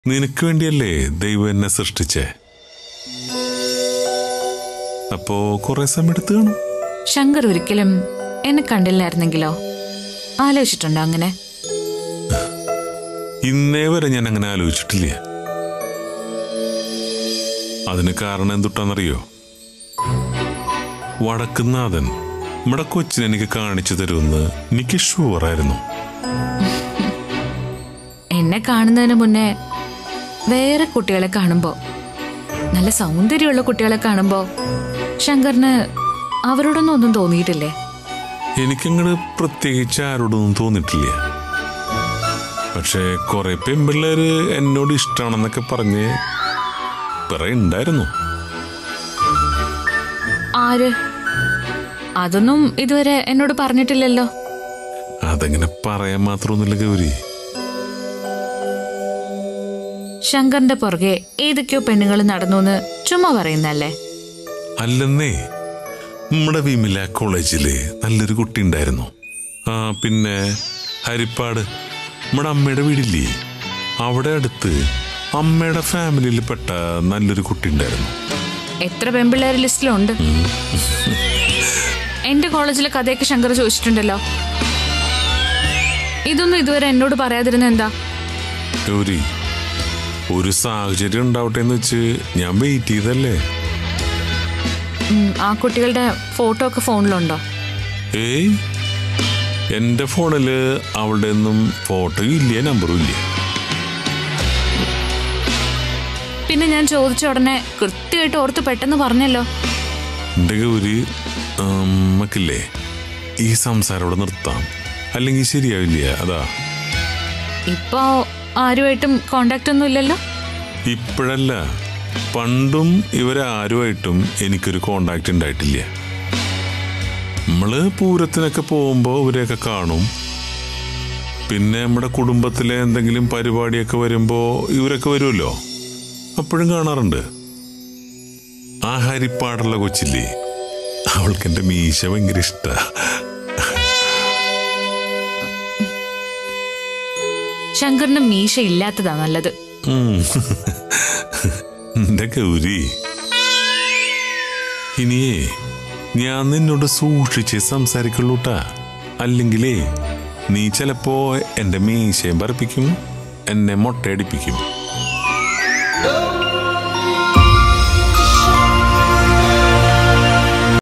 നിനക്ക് വേണ്ടിയല്ലേ ദൈവം എന്നെ സൃഷ്ടിച്ചേ അപ്പോ കുറെ സമയം എടുത്തു കാണും ശങ്കർ ഒരിക്കലും എന്നെ കണ്ടില്ലായിരുന്നെങ്കിലോ ആലോചിച്ചിട്ടുണ്ടോ അങ്ങനെ ഇന്നേ വരെ ഞാൻ അങ്ങനെ ആലോചിച്ചിട്ടില്ല അതിന് കാരണം എന്തുട്ടാന്നറിയോ വടക്കുന്നാഥൻ നമ്മുടെ കൊച്ചിനെ എനിക്ക് കാണിച്ചു തരുമെന്ന് എനിക്ക് ഷുവറായിരുന്നു എന്നെ കാണുന്നതിന് മുന്നേ വേറെ കുട്ടികളെ കാണുമ്പോ നല്ല സൗന്ദര്യമുള്ള കുട്ടികളെ കാണുമ്പോ ശങ്കറിന് അവരോടൊന്നും ഒന്നും തോന്നിയിട്ടില്ലേ എനിക്കങ്ങട് പ്രത്യേകിച്ച് ആരോടൊന്നും തോന്നിട്ടില്ല പക്ഷെ കുറെ പെൺപിള്ളേര് എന്നോട് ഇഷ്ടമാണെന്നൊക്കെ പറഞ്ഞ് പിറ ഉണ്ടായിരുന്നു ആര് അതൊന്നും ഇതുവരെ എന്നോട് പറഞ്ഞിട്ടില്ലല്ലോ അതങ്ങനെ പറയാൻ മാത്രമൊന്നുമില്ല ഗൗരി ശങ്കറിന്റെ പുറകെ ഏതൊക്കെയോ പെണ്ണുങ്ങൾ നടന്നു എന്ന് ചുമ്മാ പറയുന്നല്ലേ അല്ലെന്നേ നമ്മുടെ വിമില കോളേജില് നല്ലൊരു കുട്ടി ഉണ്ടായിരുന്നു ആ പിന്നെ ഹരിപ്പാട് നമ്മുടെ അമ്മയുടെ വീടില്ലേ അവിടെ അടുത്ത് അമ്മയുടെ ഫാമിലിയിൽപ്പെട്ട നല്ലൊരു കുട്ടി ഉണ്ടായിരുന്നു എത്ര പെൺപിള്ളേർ ലിസ്റ്റിലുണ്ട് എന്റെ കോളേജിലെ കഥയൊക്കെ ശങ്കർ ചോദിച്ചിട്ടുണ്ടല്ലോ ഇതൊന്നും ഇതുവരെ എന്നോട് പറയാതിരുന്ന എന്താ ഗൗരി ഒരു സാഹചര്യം ഉണ്ടാവട്ടെ എന്ന് വെച്ച് ഞാൻ വെയിറ്റ് ചെയ്തല്ലേ ഉം, ആ കുട്ടികളുടെ ഫോട്ടോ ഒക്കെ ഫോണിലുണ്ടോ ഏയ് എൻ്റെ ഫോണില് അവളുടെ ഒന്നും ഫോട്ടോയും ഇല്ല നമ്പറും ഇല്ല പിന്നെ ഞാൻ ചോദിച്ച ഉടനെ കൃത്യമായിട്ട് ഓർത്ത് പെട്ടെന്ന് പറഞ്ഞല്ലോ എൻ്റെ ഗൗരി നമുക്കില്ലേ ഈ സംസാരം ഇവിടെ നിർത്താം അല്ലെങ്കിൽ ശരിയാവില്ല അതാ ഇപ്പോ ആരുമായിട്ടും കോണ്ടാക്ട് ഒന്നും ഇല്ലല്ലോ ഇപ്പോഴല്ല പണ്ടും ഇവരാരുമായിട്ടും എനിക്കൊരു കോണ്ടാക്ട് ഉണ്ടായിട്ടില്ല നമ്മള് പൂരത്തിനൊക്കെ പോകുമ്പോൾ ഇവരെയൊക്കെ കാണും പിന്നെ നമ്മുടെ കുടുംബത്തിലെ എന്തെങ്കിലും പരിപാടിയൊക്കെ വരുമ്പോൾ ഇവരൊക്കെ വരുമല്ലോ അപ്പോഴും കാണാറുണ്ട് ആ ഹരിപ്പാടുള്ള കൊച്ചില്ലേ അവൾക്ക് എൻ്റെ മീശ ഭയങ്കര ഇഷ്ടാ ശങ്കറിന് മീശ ഇല്ലാത്തതാ നല്ലത് ഉം. എന്റെ ഗൗരി ഇനിയേ ഞാൻ നിന്നോട് സൂക്ഷിച്ച് സംസാരിക്കുള്ളൂട്ടാ അല്ലെങ്കിലേ നീ ചിലപ്പോ എന്റെ മീശയും പറപ്പിക്കും എന്നെ മൊട്ടയടിപ്പിക്കും